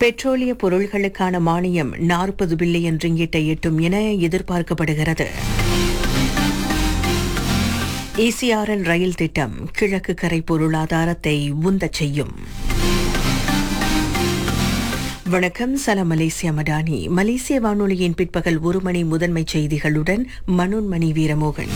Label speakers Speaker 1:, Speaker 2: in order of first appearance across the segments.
Speaker 1: பெட்ரோலிய பொருள்களுக்கான மானியம் நாற்பது பில்லியன் ரிங்கிட்டை எட்டும் என எதிர்பார்க்கப்படுகிறது இசிஆர்எல் ரயில் திட்டம் கிழக்கு கரை பொருளாதாரத்தை உந்தச் செய்யும் வணக்கம் சலாம் மலேசியா மடானி மலேசிய வானொலியின் பிற்பகல் ஒரு மணி முதன்மை செய்திகளுடன் மனோன்மணி வீரமோகன்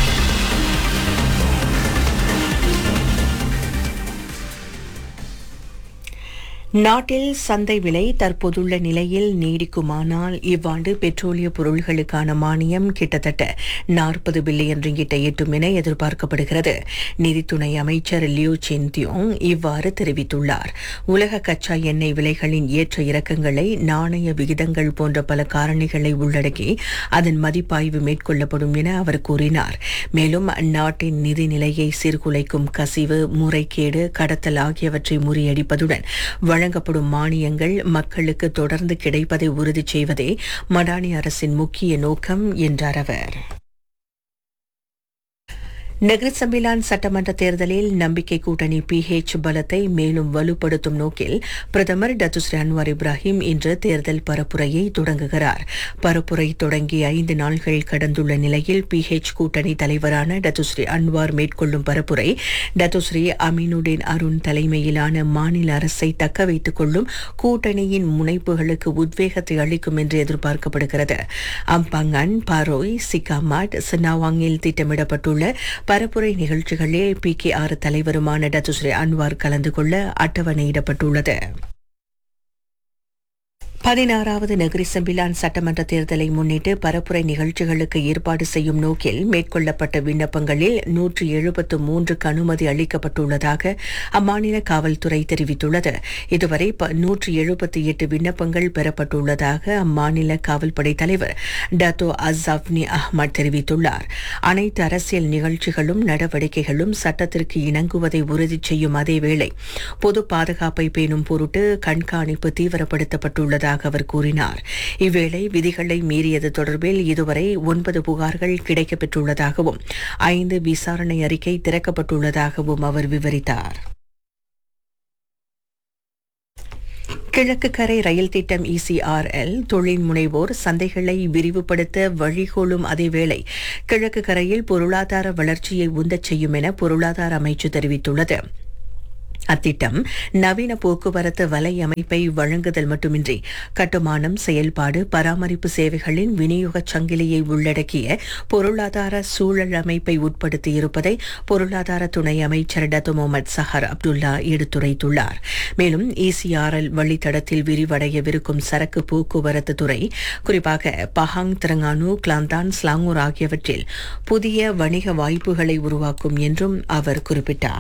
Speaker 1: நாட்டில் சந்தை விலை தற்போதுள்ள நிலையில் நீடிக்குமானால் இவ்வாண்டு பெட்ரோலிய பொருள்களுக்கான மானியம் கிட்டத்தட்ட நாற்பது பில்லியன் ரிங்கிட்டை எட்டும் என எதிர்பார்க்கப்படுகிறது நிதித்துறை அமைச்சர் லியூ சின்தியோங் இவ்வாறு தெரிவித்துள்ளார் உலக கச்சா எண்ணெய் விலைகளின் ஏற்ற இறக்கங்களை நாணய விகிதங்கள் போன்ற பல காரணிகளை உள்ளடக்கி அதன் மதிப்பாய்வு மேற்கொள்ளப்படும் என அவர் கூறினார் மேலும் நாட்டின் நிதி நிலையை சீர்குலைக்கும் கசிவு முறைகேடு கடத்தல் ஆகியவற்றை முறியடிப்பதுடன் வழங்கப்படும் மானியங்கள் மக்களுக்கு தொடர்ந்து கிடைப்பதை உறுதி செய்வதே மடானி அரசின் முக்கிய நோக்கம் என்றார் அவர் நகர் சம்பிலான் சட்டமன்ற தேர்தலில் நம்பிக்கை கூட்டணி பிஹெச் பலத்தை மேலும் வலுப்படுத்தும் நோக்கில் பிரதமர் டத்துஸ்ரீ அன்வார் இப்ராஹிம் இன்று தேர்தல் பரப்புரையை தொடங்குகிறார் பரப்புரை தொடங்கி ஐந்து நாள்கள் கடந்துள்ள நிலையில் பிஹெச் கூட்டணி தலைவரான டத்துஸ்ரீ அன்வார் மேற்கொள்ளும் பரப்புரை டத்துஸ்ரீ அமீனுddin அருண் தலைமையிலான மாநில அரசை தக்க வைத்துக் கொள்ளும் கூட்டணியின் முனைப்புகளுக்கு உத்வேகத்தை அளிக்கும் என்று எதிர்பார்க்கப்படுகிறது அம்பங்கன் பரோய் சிகாமாட் சினாவாங்கில் திட்டமிடப்பட்டுள்ள பரப்புரை நிகழ்ச்சிகளில் பி கே ஆர் தலைவருமான டத்துஸ்ரீ அன்வார் கலந்து கொள்ள அட்டவணையிடப்பட்டுள்ளது பதினாறாவது நகரி செம்பிலான் சட்டமன்ற தேர்தலை முன்னிட்டு பரப்புரை நிகழ்ச்சிகளுக்கு ஏற்பாடு செய்யும் நோக்கில் மேற்கொள்ளப்பட்ட விண்ணப்பங்களில் நூற்றி எழுபத்து மூன்றுக்கு அனுமதி அளிக்கப்பட்டுள்ளதாக அம்மாநில காவல்துறை தெரிவித்துள்ளது இதுவரை நூற்றி எழுபத்தி எட்டு விண்ணப்பங்கள் பெறப்பட்டுள்ளதாக அம்மாநில காவல்படை தலைவர் டத்தோ அசாப்னி அஹ்மத் தெரிவித்துள்ளார் அனைத்து அரசியல் நிகழ்ச்சிகளும் நடவடிக்கைகளும் சட்டத்திற்கு இணங்குவதை உறுதி செய்யும் அதேவேளை பொது பாதுகாப்பை பேணும் பொருட்டு கண்காணிப்பு தீவிரப்படுத்தப்பட்டுள்ளதாக உள்ளதாக அவர் கூறினார் இவ்வேளை விதிகளை மீறியது தொடர்பில் இதுவரை ஒன்பது புகார்கள் கிடைக்கப்பெற்றுள்ளதாகவும் ஐந்து விசாரணை அறிக்கை திறக்கப்பட்டுள்ளதாகவும் அவர் விவரித்தார் கிழக்கு கரை ரயில் திட்டம் இசிஆர்எல் தொழில் முனைவோர் சந்தைகளை விரிவுபடுத்த வழிகோலும் அதேவேளை கிழக்கு கரையில் பொருளாதார வளர்ச்சியை உந்தச் செய்யும் என பொருளாதார அமைச்சு தெரிவித்துள்ளது அத்திட்டம் நவீன போக்குவரத்து வலை அமைப்பை வழங்குதல் மட்டுமின்றி கட்டுமானம் செயல்பாடு பராமரிப்பு சேவைகளின் விநியோக சங்கிலியை உள்ளடக்கிய பொருளாதார சூழல் அமைப்பை உட்படுத்தியிருப்பதை பொருளாதார துணை அமைச்சர் டத்து முகமது சஹர் அப்துல்லா எடுத்துரைத்துள்ளார் மேலும் இசிஆர்எல் வழித்தடத்தில் விரிவடையவிருக்கும் சரக்கு போக்குவரத்து துறை குறிப்பாக பஹாங் திரங்கானு கிளாந்தான் ஸ்லாங்கூர் ஆகியவற்றில் புதிய வணிக வாய்ப்புகளை உருவாக்கும் என்றும் அவர் குறிப்பிட்டார்